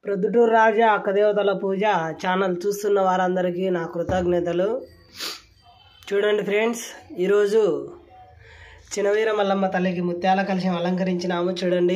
ప్రొద్దుటూరు రాజా అక్కదేవతల పూజ channel చూస్తున్న వారందరికీ నా కృతజ్ఞతలు చూడండి ఫ్రెండ్స్ ఈరోజు చినవీర మల్లమ్మ తల్లికి ముత్యాల కలశం అలంకరించినాము చూడండి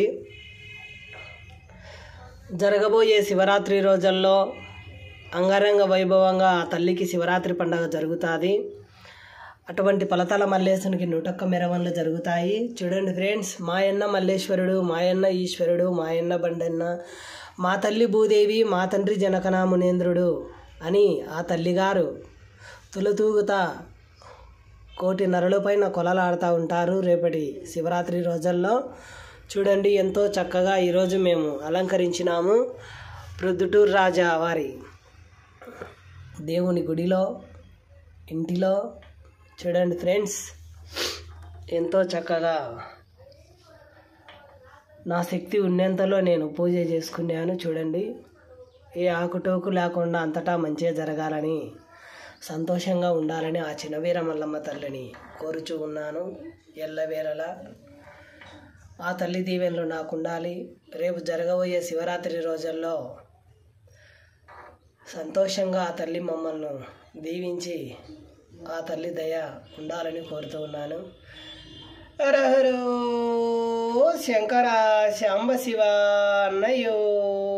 జరగబోయే శివరాత్రి రోజుల్లో అంగరంగ వైభవంగా ఆ తల్లికి శివరాత్రి పండుగ జరుగుతుంది అటువంటి పలతల మల్లేశునికి నూటొక్క మెరవన్లు జరుగుతాయి చూడండి ఫ్రెండ్స్ మాయన్న మల్లేశ్వరుడు మాయన్న ఈశ్వరుడు మాయన్న బండన్న మా తల్లి భూదేవి మా తండ్రి జనకనా మునేంద్రుడు అని ఆ తల్లిగారు తులతూగుతా కోటి నరులపైన కొలలాడుతూ ఉంటారు రేపటి శివరాత్రి రోజుల్లో చూడండి ఎంతో చక్కగా ఈరోజు మేము అలంకరించినాము ప్రొద్దుటూరు రాజా వారి దేవుని గుడిలో ఇంటిలో చూడండి ఫ్రెండ్స్ ఎంతో చక్కగా నా శక్తి ఉన్నంతలో నేను పూజ చేసుకున్నాను చూడండి ఏ ఆకుటోకు లేకుండా అంతటా మంచిగా జరగాలని సంతోషంగా ఉండాలని ఆ చిన్నవీర మల్లమ్మ తల్లిని కోరుచూ ఉన్నాను ఎల్లవేళలా ఆ తల్లి దీవెనలు నాకు ఉండాలి రేపు జరగబోయే శివరాత్రి రోజుల్లో సంతోషంగా ఆ తల్లి మమ్మల్ని దీవించి ఆ తల్లి దయ ఉండాలని కోరుతూ ఉన్నాను హరహరో శంకర శాంబ శివ అన్నయ్యో